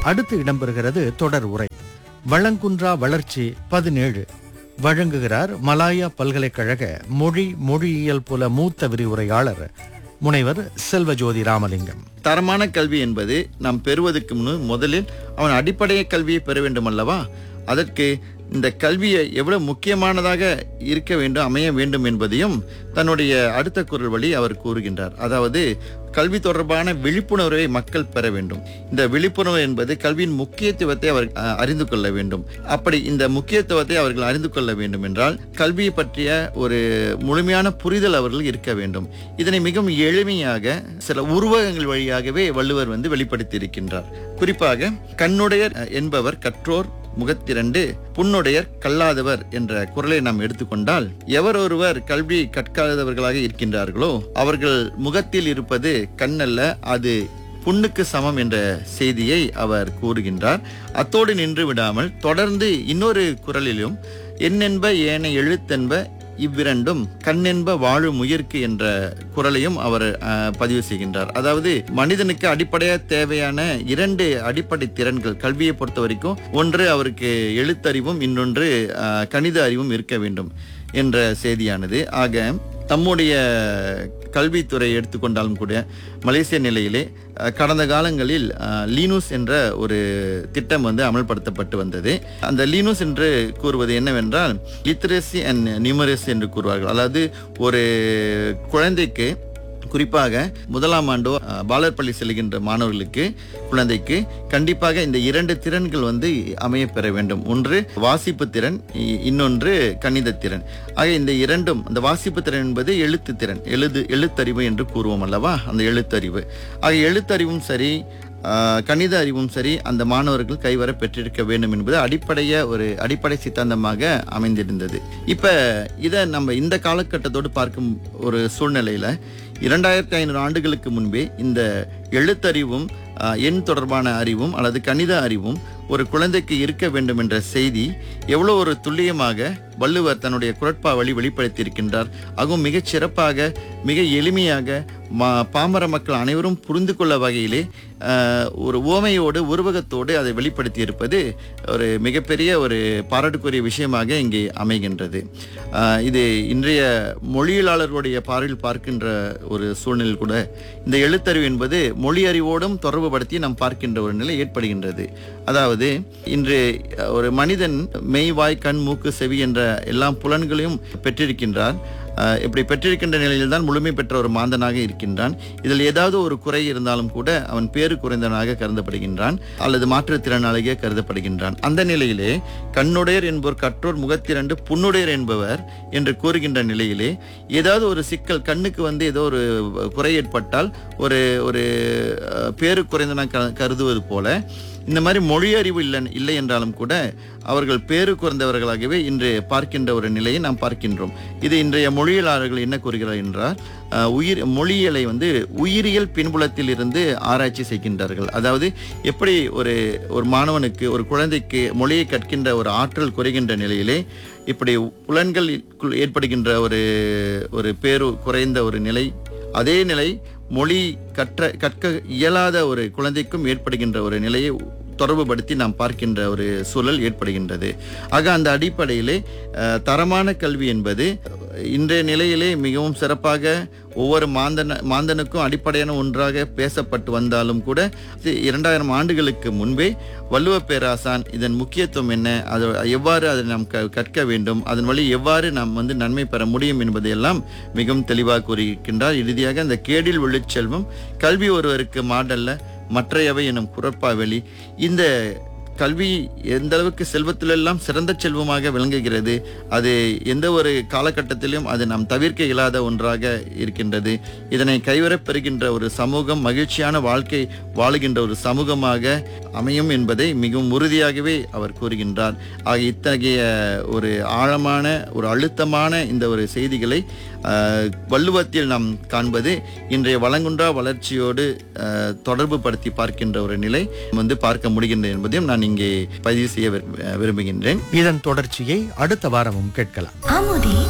அடுத்து இடம்பெறுகிறது தொடர் உரை வளங்குன்றா வளர்ச்சி பதினேழு வழங்குகிறார் மலாயா பல்கலைக்கழக மொழி மொழியியல் புல மூத்த விரிவுரையாளர் முனைவர் செல்வஜோதி ராமலிங்கம் தரமான கல்வி என்பது நாம் பெறுவதற்கு முன் முதலில் அவன் அடிப்படை கல்வியை பெற வேண்டும் அல்லவா அதற்கு இந்த கல்வியை எவ்வளவு முக்கியமானதாக இருக்க வேண்டும் அமைய வேண்டும் என்பதையும் தன்னுடைய அடுத்த குரல் வழி அவர் கூறுகின்றார் அதாவது கல்வி தொடர்பான விழிப்புணர்வை மக்கள் பெற வேண்டும் இந்த விழிப்புணர்வு என்பது கல்வியின் முக்கியத்துவத்தை அவர் அஹ், அறிந்து கொள்ள வேண்டும் அப்படி இந்த முக்கியத்துவத்தை அவர்கள் அறிந்து கொள்ள வேண்டும் என்றால் கல்வியை பற்றிய ஒரு முழுமையான புரிதல் அவர்கள் இருக்க வேண்டும் இதனை மிகவும் எளிமையாக சில உருவகங்கள் வழியாகவே வள்ளுவர் வந்து வெளிப்படுத்தி இருக்கின்றார் குறிப்பாக கண்ணுடையர் அஹ், என்பவர் கற்றோர் முகத்திரண்டு புண்ணுடையர் கல்லாதவர் என்ற குரலை நாம் எடுத்துக்கொண்டால் எவர் ஒருவர் கல்வி கற்காதவர்களாக இருக்கின்றார்களோ அவர்கள் முகத்தில் இருப்பது கண்ணல்ல அது புண்ணுக்கு சமம் என்ற செய்தியை அவர் கூறுகின்றார் அத்தோடு நின்று விடாமல் தொடர்ந்து இன்னொரு குரலிலும் என்னென்ப ஏன எழுத்தென்ப இவ்விரண்டும் கண்ணென்ப வாழும் உயிர்க்கு என்ற குரலையும் அவர் அஹ், பதிவு செய்கின்றார் அதாவது மனிதனுக்கு அடிப்படையாக தேவையான இரண்டு அடிப்படை திறன்கள் கல்வியை பொறுத்த வரைக்கும் ஒன்று அவருக்கு எழுத்தறிவும் இன்னொன்று அஹ், கணித அறிவும் இருக்க வேண்டும் என்ற செய்தியானது ஆக தம்முடைய கல்வித்துறை எடுத்துக்கொண்டாலும் கூட மலேசிய நிலையிலே அஹ், கடந்த காலங்களில் அஹ், லீனூஸ் என்ற ஒரு திட்டம் வந்து அமல்படுத்தப்பட்டு வந்தது அந்த லீனூஸ் என்று கூறுவது என்னவென்றால் லிட்ரஸி அண்ட் நியூமரசி என்று கூறுவார்கள் அதாவது ஒரு குழந்தைக்கு குறிப்பாக முதலாம் ஆண்டோ அஹ், பாலர் பள்ளி செல்கின்ற மாணவர்களுக்கு குழந்தைக்கு கண்டிப்பாக இந்த இரண்டு திறன்கள் வந்து அமைய பெற வேண்டும் ஒன்று வாசிப்பு திறன் இ- இன்னொன்று கணித திறன் ஆக இந்த இரண்டும் அந்த வாசிப்பு திறன் என்பது எழுத்து திறன் எழுது எழுத்தறிவு என்று கூறுவோம் அல்லவா அந்த எழுத்தறிவு ஆக எழுத்தறிவும் சரி ஆஹ், கணித அறிவும் சரி அந்த மாணவர்கள் கைவர பெற்றிருக்க வேண்டும் என்பது அடிப்படைய ஒரு அடிப்படை சித்தாந்தமாக அமைந்திருந்தது இப்ப இதை நம்ம இந்த காலகட்டத்தோடு பார்க்கும் ஒரு சூழ்நிலையில இரண்டாயிரத்தி ஐநூறு ஆண்டுகளுக்கு முன்பே இந்த எழுத்தறிவும் ஆஹ், எண் தொடர்பான அறிவும் அல்லது கணித அறிவும் ஒரு குழந்தைக்கு இருக்க வேண்டும் என்ற செய்தி எவ்வளோ ஒரு துல்லியமாக வள்ளுவர் தன்னுடைய குரட்பாவழி வெளிப்படுத்தியிருக்கின்றார் அதுவும் மிகச் சிறப்பாக மிக எளிமையாக மா பாமர மக்கள் அனைவரும் புரிந்து கொள்ள வகையிலே ஆஹ், ஒரு ஓமையோடு உருவகத்தோடு அதை வெளிப்படுத்தியிருப்பது ஒரு மிகப்பெரிய ஒரு பாராட்டுக்குரிய விஷயமாக இங்கே அமைகின்றது ஆஹ், இது இன்றைய மொழியியலாளர்களுடைய பார்வையில் பார்க்கின்ற ஒரு சூழ்நிலையில் கூட இந்த எழுத்தறிவு என்பது மொழி அறிவோடும் தொடர்புபடுத்தி நாம் பார்க்கின்ற ஒரு நிலை ஏற்படுகின்றது அதாவது இன்று அஹ், ஒரு மனிதன் மெய் வாய் கண் மூக்கு செவி என்ற எல்லா புலன்களையும் பெற்றிருக்கின்றான் அஹ், இப்படி பெற்றிருக்கின்ற நிலையில் தான் முழுமை பெற்ற ஒரு மாந்தனாக இருக்கின்றான் இதில் ஏதாவது ஒரு குறை இருந்தாலும் கூட அவன் பேரு குறைந்தவனாக கருதப்படுகின்றான் அல்லது மாற்றுத்திறனாளியாக கருதப்படுகின்றான் அந்த நிலையிலே கண்ணுடையர் என்பவர் கற்றோர் முகத்திரண்டு புண்ணுடையர் என்பவர் என்று கூறுகின்ற நிலையிலே ஏதாவது ஒரு சிக்கல் கண்ணுக்கு வந்து ஏதோ ஒரு குறை ஏற்பட்டால் ஒரு ஒரு அஹ், பேரு குறைந்தவனாக க- கருதுவது போல இந்த மாதிரி மொழி அறிவு இல்லை இல்லை என்றாலும் கூட அவர்கள் பேரு குறைந்தவர்களாகவே இன்று பார்க்கின்ற ஒரு நிலையை நாம் பார்க்கின்றோம் இது இன்றைய மொழியியலாளர்கள் என்ன கூறுகிறார் என்றால் அஹ், உயிர் மொழியியலை வந்து உயிரியல் பின்புலத்தில் இருந்து ஆராய்ச்சி செய்கின்றார்கள் அதாவது எப்படி ஒரு ஒரு மாணவனுக்கு ஒரு குழந்தைக்கு மொழியை கற்கின்ற ஒரு ஆற்றல் குறைகின்ற நிலையிலே இப்படி புலன்களுக்குள் ஏற்படுகின்ற ஒரு ஒரு பேரு குறைந்த ஒரு நிலை அதே நிலை மொழி கற்ற கற்க இயலாத ஒரு குழந்தைக்கும் ஏற்படுகின்ற ஒரு நிலையை தொடர்புபடுத்தி நாம் பார்க்கின்ற ஒரு சூழல் ஏற்படுகின்றது ஆக அந்த அடிப்படையிலே அஹ், தரமான கல்வி என்பது இன்றைய நிலையிலே மிகவும் சிறப்பாக ஒவ்வொரு மாந்தன மாந்தனுக்கும் அடிப்படையான ஒன்றாக பேசப்பட்டு வந்தாலும் கூட இது இரண்டாயிரம் ஆண்டுகளுக்கு முன்பே வள்ளுவ பேராசான் இதன் முக்கியத்துவம் என்ன அது எவ்வாறு அதை நாம் க- கற்க வேண்டும் அதன் வழி எவ்வாறு நாம் வந்து நன்மை பெற முடியும் என்பதையெல்லாம் மிகவும் தெளிவாக கூறியிருக்கின்றார் இறுதியாக அந்த கேடில் விழுச்செல்வம் கல்வி ஒருவருக்கு மாடல்ல மற்றையவை எனும் குரற்பாவெளி இந்த கல்வி எந்த அளவுக்கு செல்வத்திலெல்லாம் சிறந்த செல்வமாக விளங்குகிறது அது எந்த ஒரு காலகட்டத்திலும் அது நாம் தவிர்க்க இயலாத ஒன்றாக இருக்கின்றது இதனை கைவரப் பெறுகின்ற ஒரு சமூகம் மகிழ்ச்சியான வாழ்க்கை வாழுகின்ற ஒரு சமூகமாக அமையும் என்பதை மிகவும் உறுதியாகவே அவர் கூறுகின்றார் ஆக இத்தகைய ஒரு ஆழமான ஒரு அழுத்தமான இந்த ஒரு செய்திகளை ஆஹ், வள்ளுவத்தில் நாம் காண்பது இன்றைய வளங்குன்றா வளர்ச்சியோடு ஆஹ், தொடர்பு படுத்தி பார்க்கின்ற ஒரு நிலை வந்து பார்க்க முடிகின்றது என்பதையும் நான் இங்கே பதிவு செய்ய விரும்புகின்றேன் இதன் தொடர்ச்சியை அடுத்த வாரமும் கேட்கலாம் அமுதே